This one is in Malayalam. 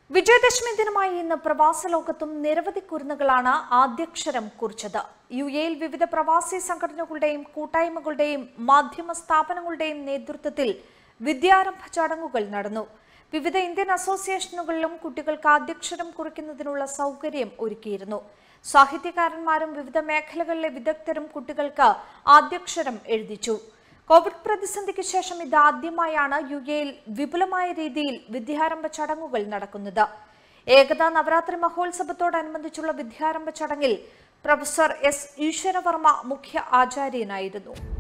വിജയദശമി ദിനമായി ഇന്ന് പ്രവാസ ലോകത്തും നിരവധി കുരുന്നുകളാണ് ആദ്യക്ഷരം കുറിച്ചത് യു എയിൽ വിവിധ പ്രവാസി സംഘടനകളുടെയും കൂട്ടായ്മകളുടെയും മാധ്യമ സ്ഥാപനങ്ങളുടെയും നേതൃത്വത്തിൽ വിദ്യാരംഭ ചടങ്ങുകൾ നടന്നു വിവിധ ഇന്ത്യൻ അസോസിയേഷനുകളിലും കുട്ടികൾക്ക് ആദ്യക്ഷരം കുറിക്കുന്നതിനുള്ള സൗകര്യം ഒരുക്കിയിരുന്നു സാഹിത്യകാരന്മാരും വിവിധ മേഖലകളിലെ വിദഗ്ധരും കുട്ടികൾക്ക് ആദ്യക്ഷരം എഴുതിച്ചു കോവിഡ് പ്രതിസന്ധിക്ക് ശേഷം ഇത് ആദ്യമായാണ് യു എയിൽ വിപുലമായ രീതിയിൽ വിദ്യാരംഭ ചടങ്ങുകൾ നടക്കുന്നത് ഏകതാ നവരാത്രി മഹോത്സവത്തോടനുബന്ധിച്ചുള്ള വിദ്യാരംഭ ചടങ്ങിൽ പ്രൊഫസർ എസ് ഈശ്വരവർമ്മ മുഖ്യ ആചാര്യനായിരുന്നു